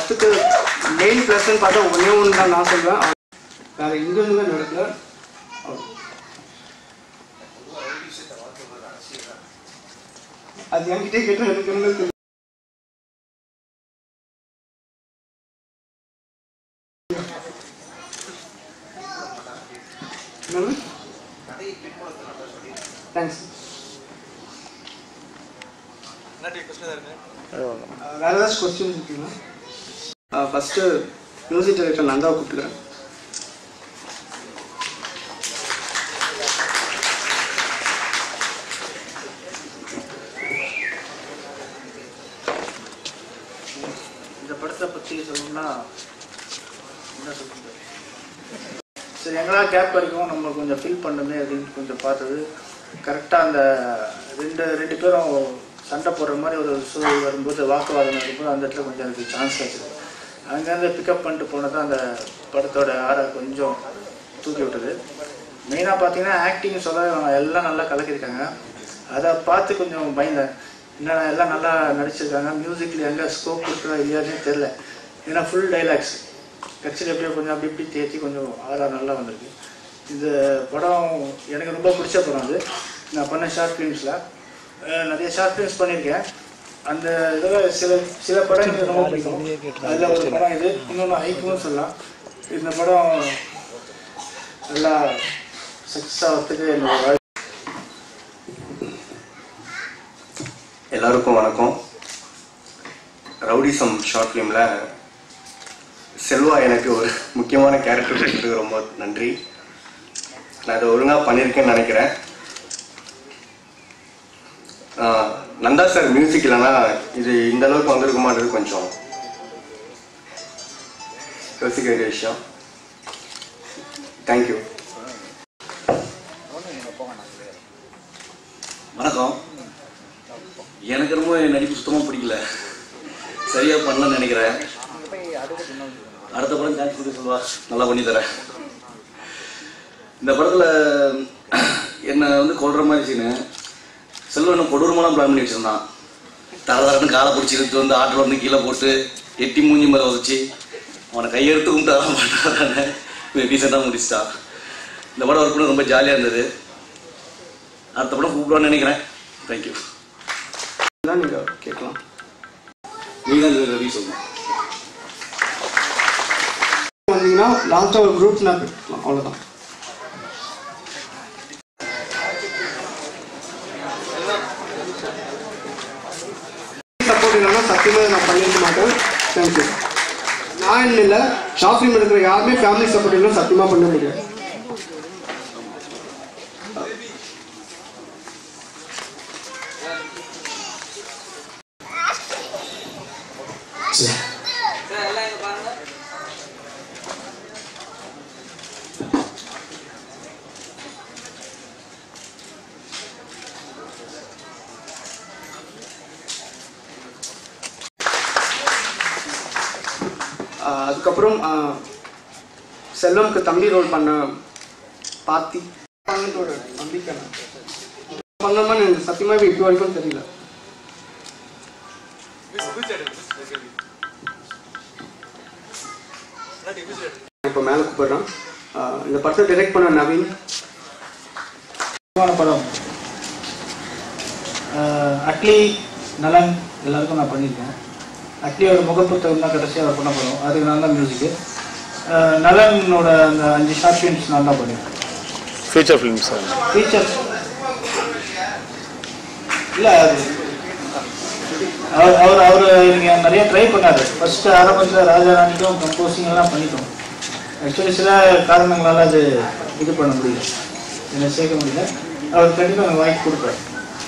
படத்துக்கு மெயின் ப்ளஸ்ன்னு பார்த்தா ஒன்றே ஒன்று தான் நான் சொல்வேன் வேற எங்க எதுவுமே நடக்கல அவ்வளவு. அது என்கிட்டே கேட்டால் எனக்கு என்ன தெரியும் தேங்க்ஸ் வேற ஏதாச்சும் கொஸ்டின்ஸ் இருக்குங்களா ஃபஸ்ட்டு மியூசிக் டைரக்டர் நந்தாவை கூப்பிட்டுக்கிறேன் இந்த படத்தை பற்றி சொல்லணும்னா என்ன சொல்றது சரி எங்களா கேப் வரைக்கும் நம்ம கொஞ்சம் ஃபீல் பண்ணணுமே அப்படின்னு கொஞ்சம் பார்த்தது கரெக்டாக அந்த ரெண்டு ரெண்டு பேரும் சண்டை போடுற மாதிரி ஒரு சூழல் வரும்போது வாக்குவாதம் வரும்போது அந்த இடத்துல கொஞ்சம் எனக்கு சான்ஸ் ஆச்சுது அங்கேருந்து பிக்கப் பண்ணிட்டு போனது அந்த படத்தோட ஆரை கொஞ்சம் தூக்கி விட்டது மெயினாக பார்த்தீங்கன்னா ஆக்டிங் சொல்ல இவங்க எல்லாம் நல்லா கலக்கியிருக்காங்க அதை பார்த்து கொஞ்சம் பயந்தேன் என்னடா எல்லாம் நல்லா நடிச்சிருக்காங்க மியூசிக்கில் எங்கே ஸ்கோப் கொடுக்குறா இல்லையானே தெரில ஏன்னா ஃபுல் டைலாக்ஸ் கட்சியில் எப்படியோ கொஞ்சம் அப்படி இப்படி தேத்தி கொஞ்சம் ஆறா நல்லா வந்திருக்கு இந்த படம் எனக்கு ரொம்ப பிடிச்ச படம் அது நான் பண்ண ஷார்ட் ஃபிலிம்ஸில் நிறைய ஷார்ட் ஃபிலிம்ஸ் பண்ணியிருக்கேன் அந்த இதில் சில சில படம் எனக்கு ரொம்ப பிடிக்கும் அதில் ஒரு படம் இது இன்னொன்று ஐக்குன்னு சொல்லலாம் இந்த படம் நல்லா சக்ஸஸ் ஆகிறதுக்கு என்னோட வாழ்க்கை எல்லாருக்கும் வணக்கம் ரவுடிசம் ஷார்ட் ஃபிலிமில் செல்வா எனக்கு ஒரு முக்கியமான கேரக்டர் கொடுத்ததுக்கு ரொம்ப நன்றி நான் இதை ஒழுங்காக பண்ணியிருக்கேன்னு நினைக்கிறேன் ஆஹ், நந்தா சார் மியூசிக் இல்லைன்னா இது இந்த அளவுக்கு வந்திருக்குமான்றது கொஞ்சம் யோசிக்க வேண்டிய விஷயம் தேங்க்யூ வணக்கம் எனக்கு ரொம்ப என் நடிப்பு சுத்தமாக பிடிக்கல சரியாக பண்ணலன்னு நினைக்கிறேன் அடுத்த படம் சான்ஸ் கொடுக்க சொல்வா நல்லா பண்ணி தரேன் இந்த படத்தில் என்னை வந்து கொல்ற மாதிரி சீனு செல்வன் கொடூரமெல்லாம் பிளான் பண்ணி வச்சிருந்தான் தர தரன்னு காலை பிடிச்சி இழுத்து வந்து ஆட்டில் வந்து கீழே போட்டு எட்டி மூஞ்சி மேலே உதச்சி அவனை கையெடுத்து கும்பிட்டாதான் பண்ணுறான்னு ரீசெண்டாக முடிச்சிட்டான் இந்த படம் ஒர்க் பண்ண ரொம்ப ஜாலியாக இருந்தது அடுத்த படம் கூப்பிடுவான்னு நினைக்கிறேன் தேங்க்யூ தான் நீங்கள் கேட்கலாம் நீ தான் ரவி சொல்லணும் வந்தீங்கன்னா லாஸ்ட்டாக ஒரு குரூப் ஸ்னாப் எடுத்துக்கலாம் அவ்வளோதான் சப்போர்ட் இல்லைன்னா சத்தியமாக நான் பண்ணியிருக்க மாட்டேன் தேங்க்யூ நான் இல்லை ஷார்ட் ஃபிலிம் எடுக்கிற யாருமே ஃபேமிலி சப்போர்ட் இல்லைன்னா சத்தியமாக பண்ண முடியாது ஆஹ் அதுக்கப்புறம் ஆஹ் செல்வம்க்கு தம்பி ரோல் பண்ண பாத்தி பண்ணது ஒரு நம்பிக்கை நான். பண்ணோமான்னு எனக்கு சத்தியமாக இப்போ வரைக்கும் தெரியல இப்போ மேலே கூப்பிடுறேன் ஆஹ் இந்த படத்தை டைரக்ட் பண்ண நவீன் முக்கியமான படம் அஹ் அட்லி நலன் எல்லாருக்கும் நான் பண்ணியிருக்கேன் அட்லியோட முகப்புத்தகம் தான் கடைசியாக அவர் பண்ண படம் அதுக்கு நான் தான் மியூசிக்கு நலனோட அந்த அஞ்சு ஷார்ட் ஃபிலிம்ஸ் நான் தான் பண்ணியிருக்கேன் ஃபியூச்சர் ஃபிலிம்ஸ் சார் ஃபீச்சர்ஸ் இல்லை அது அவர் அவர் அவர் எனக்கு நிறைய ட்ரை பண்ணார் ஃபர்ஸ்ட் ஆரம்பத்தில் ராஜாராணிக்கும் கம்போசிங் எல்லாம் பண்ணிட்டோம் ஆக்சுவலி சில காரணங்களால் அது இது பண்ண முடியல என்னை சேர்க்க முடியல அவர் கண்டிப்பாக எனக்கு வாங்கி கொடுப்பார்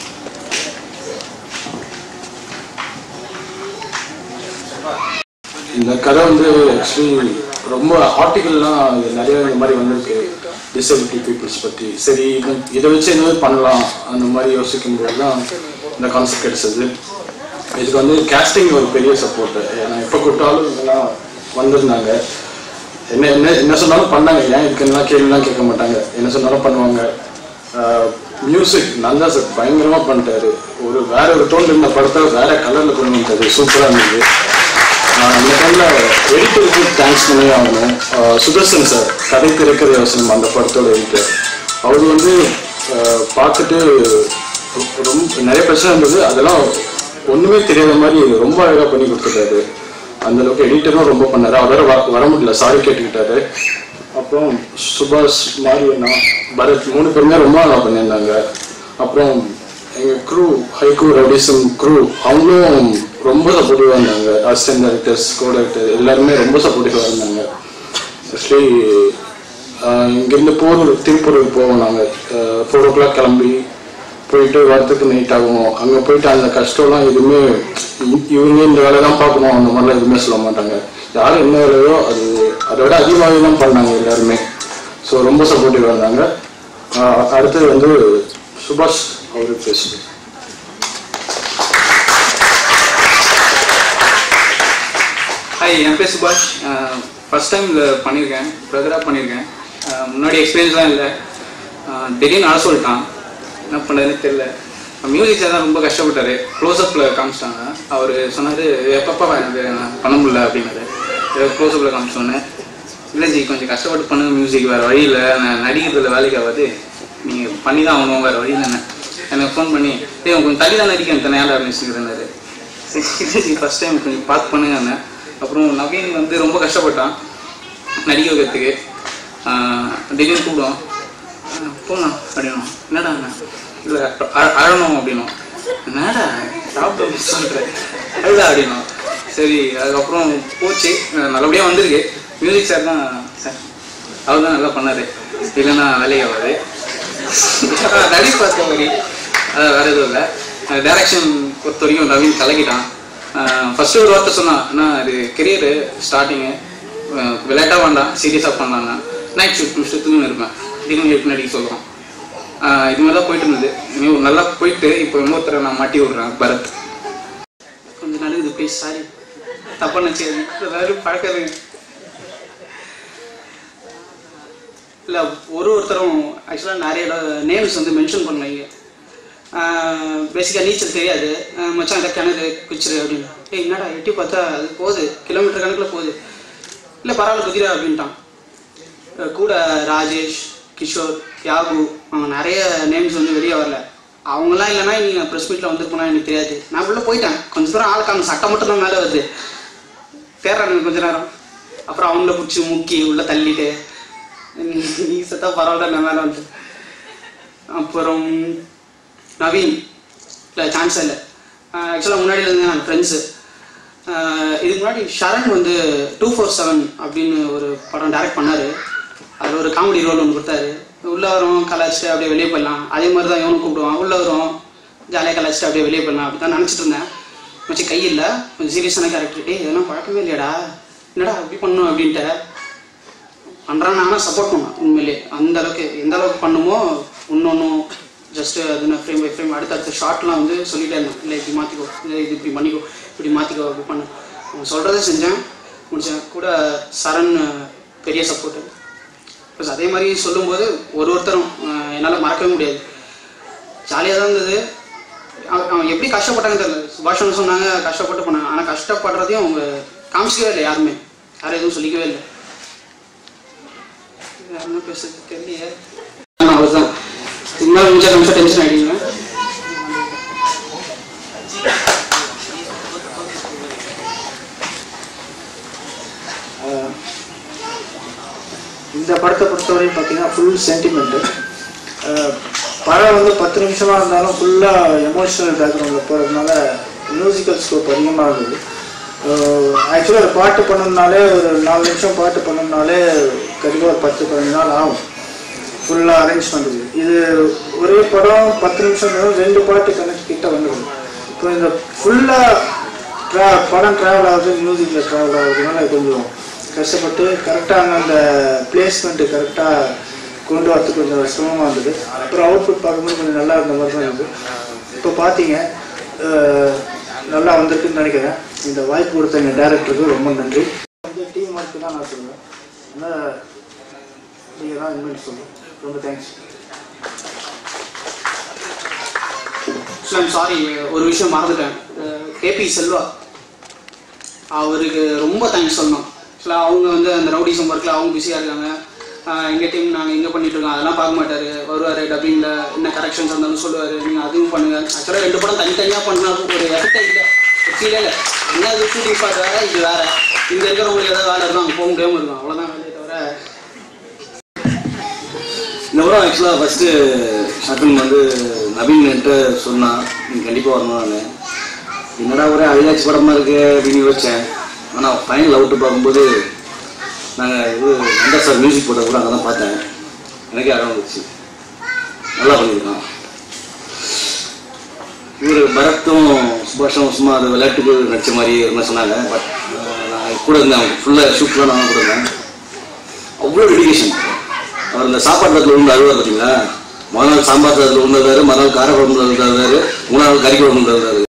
இந்த கதை வந்து ஆக்சுவலி ரொம்ப ஆர்டிகல்லாம் நிறைய இந்த மாதிரி வந்திருக்கு டிசபிலிட்டி பீப்புள்ஸ் பற்றி சரி இது இதை வச்சு என்ன பண்ணலாம் அந்த மாதிரி யோசிக்கும் போது தான் இந்த கான்செப்ட் கிடைச்சது இதுக்கு வந்து கேஸ்டிங் ஒரு பெரிய சப்போர்ட் நான் எப்போ கூப்பிட்டாலும் இதெல்லாம் வந்திருந்தாங்க என்ன என்ன என்ன சொன்னாலும் பண்ணாங்க ஏன் இதுக்கு என்ன கேள்விலாம் கேட்க மாட்டாங்க என்ன சொன்னாலும் பண்ணுவாங்க மியூசிக் நல்லா சார் பயங்கரமாக பண்ணிட்டாரு ஒரு வேற ஒரு டோன் இருந்த படத்தை வேற கலரில் கொண்டு வந்தாரு சூப்பராக இருந்தது ஆஹ் இந்த டைம்ல எடிட்டருக்கு தேங்க்ஸ் பண்ணி ஆகணும் ஆஹ் சுதர்சன் சார் கதை திறக்கிற யோசனம் அந்த படத்தோட எடிட்டர் அவர் வந்து ஆஹ் பார்த்துட்டு ரொ- ரொம்ப நிறைய பிரச்சனை இருந்தது அதெல்லாம் ஒண்ணுமே தெரியாத மாதிரி ரொம்ப அழகா பண்ணி கொடுத்துட்டாரு அந்த அளவுக்கு எடிட்டரும் ரொம்ப பண்ணாரு அவரால் வர வர முடியல சாரி கேட்டுக்கிட்டாரு அப்புறம் சுபாஷ் மாரியண்ணா பரத் மூணு பேருமே ரொம்ப நல்லா பண்ணியிருந்தாங்க அப்புறம் எங்க க்ரூ ஹைகூ ரவுடிசம் க்ரூ அவங்களும் ரொம்ப சப்போர்ட்டிவாக இருந்தாங்க அசிஸ்டன்ட் டைரக்டர்ஸ் கோ டைரக்டர் எல்லாருமே ரொம்ப சப்போர்ட்டிவாக இருந்தாங்க ஆக்சுவலி இங்கேருந்து போரூர் திருப்பூருக்கு போவோம் நாங்கள் ஃபோர் ஓ கிளாக் கிளம்பி போயிட்டு வரத்துக்கு நைட் ஆகும் அங்கே போயிட்டு அந்த கஷ்டம்லாம் எதுவுமே இ- இவங்க இந்த வேலை தான் பார்க்கணும் அந்த மாதிரிலாம் எதுவுமே சொல்ல மாட்டாங்க யார் என்ன வேலையோ அது அதை விட அதிகமாகவே தான் பண்ணாங்க எல்லாருமே ஸோ ரொம்ப சப்போர்ட்டிவாக இருந்தாங்க ஆஹ் அடுத்தது வந்து சுபாஷ் அவரு பேசுவார் ஹாய் என் பேர் சுபாஷ் ஃபர்ஸ்ட் டைம் இதில் பண்ணியிருக்கேன் ப்ரதராக பண்ணியிருக்கேன் அஹ் முன்னாடி எக்ஸ்பீரியன்ஸ்லாம் இல்லை அஹ் திடீர்னு அழ சொல்லிட்டான் என்ன பண்ணுறதுன்னு தெரில மியூசிக் சார் தான் ரொம்ப கஷ்டப்பட்டாரு க்ளோஸ்அப்பில் காமிச்சிட்டாங்க அவர் சொன்னார் எப்பப்பா எனக்கு நான் பண்ண முடியல அப்படின்னாரு க்ளோஸ்அப்பில் காமிச்சோன்னே இல்லை ஜி கொஞ்சம் கஷ்டப்பட்டு பண்ணுங்க மியூசிக் வேறு வழி இல்லை நான் நடிக்கிறதுல வேலைக்கு ஆகாது நீங்கள் பண்ணி தான் ஆகணும் வேறு வழி இல்லைண்ணே எனக்கு ஃபோன் பண்ணி ஏய் உன் கொஞ்சம் தள்ளி தான் நடிக்கிறேன் இத்தனை ஏன்டா நினச்சிக்கிறேன்னாரு சரி ஃபர்ஸ்ட் டைம் கொஞ்சம் பார்த்து பண்ணுங்க அப்புறம் நவீன் வந்து ரொம்ப கஷ்டப்பட்டான் நடிக்க வைக்கிறதுக்கு ஆஹ் திடீர்னு கூப்பிடுவோம் ஆஹ் போலாம் அப்படின்னும் என்னடா இல்லை அழணும் அப்படின்னும் என்னடா சாப்பிட்டு சொல்கிறேன் அழுதா அப்படின்னும் சரி அதுக்கப்புறம் போச்சு அஹ் நல்லபடியா வந்திருக்கு மியூசிக் சார் தான் சார் அவர் தான் நல்லா பண்ணாரு இல்லைன்னா வேலைக்கு ஆகாது நடி பார்த்த மாதிரி அஹ் வேற எதுவும் இல்லை டைரக்ஷன் பொறுத்த வரைக்கும் நவீன் கலக்கிட்டான் ஃபர்ஸ்ட் ஒரு வார்த்தை சொன்னான் அண்ணா இது கெரியரு ஸ்டார்டிங்கு விளையாட்டாக வேண்டாம் சீரியஸாக பண்ணலாம்னா நைட் ஷிஃப்ட் முடிச்சுட்டு தூங்கி இருப்பேன் திடீர்னு எட்டு நடிக்க சொல்கிறோம் இது மாதிரி தான் போயிட்டு இருந்தது இன்னும் நல்லா போயிட்டு இப்போ இன்னொருத்தரை நான் மாட்டி விடுறேன் பரத் கொஞ்சம் நடுக்குது ப்ளீஸ் சாரி தப்பா நினச்சி எல்லாரும் பழக்கிறது இல்லை ஒரு ஒருத்தரும் ஆக்சுவலாக நிறைய நேம்ஸ் வந்து மென்ஷன் பண்ணலைங்க பேசிக்காக நீச்சல் தெரியாது ஆஹ் மச்சான் இந்த கிணறு குச்சிரு அப்படின்னு ஏய் என்னடா எட்டி பார்த்தா அது போகுது கிலோமீட்டர் கணக்கில் போகுது இல்லை பரவாயில்ல குதிரா அப்படின்ட்டான் அஹ் கூட ராஜேஷ் கிஷோர் யாகு அவங்க நிறைய நேம்ஸ் வந்து வெளியே வரல அவங்களாம் இல்லைன்னா நீங்கள் ப்ரெஸ் மீட்டில் வந்திருப்போனா எனக்கு தெரியாது நான் உள்ள போயிட்டேன் கொஞ்ச தூரம் ஆளுக்காங்க சட்டை மட்டும் தான் மேலே வருது தேடுறாங்க கொஞ்ச நேரம் அப்புறம் அவங்கள பிடிச்சி முக்கி உள்ள தள்ளிட்டு நீ செத்தா பரவாயில்ல நான் மேலே வந்து அப்புறம் நவீன் இல்லை சான்ஸே இல்லை ஆக்சுவலாக முன்னாடி இருந்து நான் ஃப்ரெண்ட்ஸு இதுக்கு முன்னாடி ஷரண் வந்து டூ ஃபோர் செவன் அப்படின்னு ஒரு படம் டைரக்ட் பண்ணார் அதில் ஒரு காமெடி ரோல் ஒன்று கொடுத்தாரு உள்ளே வரும் கலாச்சிட்டு அப்படியே வெளியே போயிடலாம் அதே மாதிரி தான் இவனும் கூப்பிடுவான் உள்ளே வரும் ஜாலியாக கலாச்சிட்டு அப்படியே வெளியே போயிடலாம் அப்படி தான் நினச்சிட்டு இருந்தேன் மச்சி கை இல்லை கொஞ்சம் சீரியஸான கேரக்டர் டேய் இதெல்லாம் பழக்கமே இல்லையாடா என்னடா அப்படி பண்ணும் அப்படின்ட்டு பண்ணுறான் ஆனால் சப்போர்ட் பண்ணுவேன் உண்மையிலே அந்த அளவுக்கு எந்த அளவுக்கு பண்ணுமோ இன்னொன்றும் ஜஸ்ட் அது நான் ஃப்ரேம் பை ஃப்ரேம் அடுத்தடுத்த ஷார்ட்லாம் வந்து சொல்லிட்டே இருந்தேன் இல்லை இப்படி மாற்றிக்கோ இல்லை இது இப்படி பண்ணிக்கோ இப்படி மாற்றிக்கோ அப்படி பண்ணு அவன் சொல்கிறத செஞ்சேன் முடிச்சேன் கூட சரண் பெரிய சப்போர்ட்டு ப்ளஸ் அதே மாதிரி சொல்லும்போது ஒரு ஒருத்தரும் என்னால் மறக்கவே முடியாது ஜாலியாக தான் இருந்தது அவன் அவன் எப்படி கஷ்டப்பட்டாங்கன்னு தெரியல சுபாஷன் சொன்னாங்க கஷ்டப்பட்டு பண்ணாங்க ஆனால் கஷ்டப்படுறதையும் அவங்க காமிச்சிக்கவே இல்லை யாருமே யாரும் எதுவும் சொல்லிக்கவே இல்லை வேற என்ன பேசுறது தெரியலையே அவ்வளோதான் இன்னும் நிமிஷம் நிமிஷம் டென்ஷன் ஆகிடுங்க ஆஹ் இந்த படத்தை பொறுத்தவரையும் பார்த்தீங்கன்னா ஃபுல் சென்டிமெண்ட்டு படம் வந்து பத்து நிமிஷமாக இருந்தாலும் ஃபுல்லாக எமோஷனல் பேக்ரவுண்டில் போகிறதுனால மியூசிக்கல் ஸ்கோப் அதிகமாக இருந்தது ஆக்சுவலாக ஒரு பாட்டு பண்ணணும்னாலே ஒரு நாலு நிமிஷம் பாட்டு பண்ணணும்னாலே கண்டிப்பாக ஒரு பத்து பதினஞ்சு நாள் ஆகும் ஃபுல்லாக அரேஞ்ச் பண்ணுறது இது ஒரே படம் பத்து நிமிஷம் இருந்தாலும் ரெண்டு பாட்டு கணக்கு கிட்ட வந்துடும் இப்போ இந்த ஃபுல்லாக ட்ரா படம் ட்ராவல் ஆகுது மியூசிக்கில் ட்ராவல் ஆகுதுனால கொஞ்சம் கஷ்டப்பட்டு கரெக்டாக அந்த பிளேஸ்மெண்ட்டு கரெக்டாக கொண்டு வரதுக்கு கொஞ்சம் சிரமமாக இருந்தது அப்புறம் அவுட்புட் பார்க்கும்போது கொஞ்சம் நல்லா இருந்த மாதிரி தான் இருந்தது இப்போ பார்த்தீங்க அஹ், நல்லா வந்திருக்குன்னு நினைக்கிறேன் இந்த வாய்ப்பு கொடுத்த எங்கள் டேரக்டருக்கு ரொம்ப நன்றி வந்து டீம் ஒர்க்கு தான் நான் சொல்லுவேன் அதனால் நீங்கள் தான் இன்வென்ட் சொல்லுங்கள் ரொம்ப தேங்க்ஸ் சாரி ஒரு விஷயம் மறந்துட்டேன் கேபி செல்வா அவருக்கு ரொம்ப தேங்க்ஸ் சொல்லணும் ஆக்சுவலாக அவங்க வந்து அந்த ரவுடிசம் ஒர்க்கில் அவங்க பிஸியாக இருக்காங்க எங்கள் டீம் நாங்கள் இங்கே பண்ணிட்டு இருக்கோம் அதெல்லாம் பார்க்க மாட்டார் வருவார் டப்பிங்கில் என்ன கரெக்ஷன்ஸ் இருந்தாலும் சொல்லுவார் நீங்கள் அதுவும் பண்ணுங்கள் ஆக்சுவலாக ரெண்டு படம் தனித்தனியாக பண்ணாலும் ஒரு எஃபெக்டே இல்லை ஃபீலே இல்லை என்ன இது ஷூட்டிங் பார்ட் வேறு இது வேறு இங்கே இருக்கிறவங்களுக்கு ஏதாவது வேலை இருக்கும் அங்கே போக முடியாமல் இருக்கும் அவ்வளோதான் வேலையை தவிர இந்த படம் ஆக்சுவலாக ஃபஸ்ட்டு ஷாப்பிங் வந்து நவீன் என்கிட்ட சொன்னான் நீ கண்டிப்பாக வரணும் நான் என்னடா ஒரே அழியாச்சி படமாக இருக்கு அப்படின்னு யோசித்தேன் ஆனால் ஃபைனல் அவுட்டு பார்க்கும்போது நாங்கள் இது அந்த சார் மியூசிக் போட்டது கூட அங்கே தான் பார்த்தேன் எனக்கே அழகாக வந்துச்சு நல்லா பண்ணியிருக்கான் இவர் பரத்தும் சுபாஷும் சும்மா அது விளையாட்டுக்கு நடிச்ச மாதிரி இருந்தா சொன்னாங்க பட் நான் கூட இருந்தேன் அவங்க ஃபுல்லாக ஷூட்லாம் நான் கூட இருந்தேன் அவ்வளோ டெடிகேஷன் அவர் இந்த சாப்பாடு தட்டில் உண்டு அழுவார் பார்த்தீங்களா முதல் நாள் சாம்பார் தட்டில் உண்டாரு மறுநாள் கார குழம்புல இருந்தாரு மூணாவது கறி குழம்புல இருந்தாரு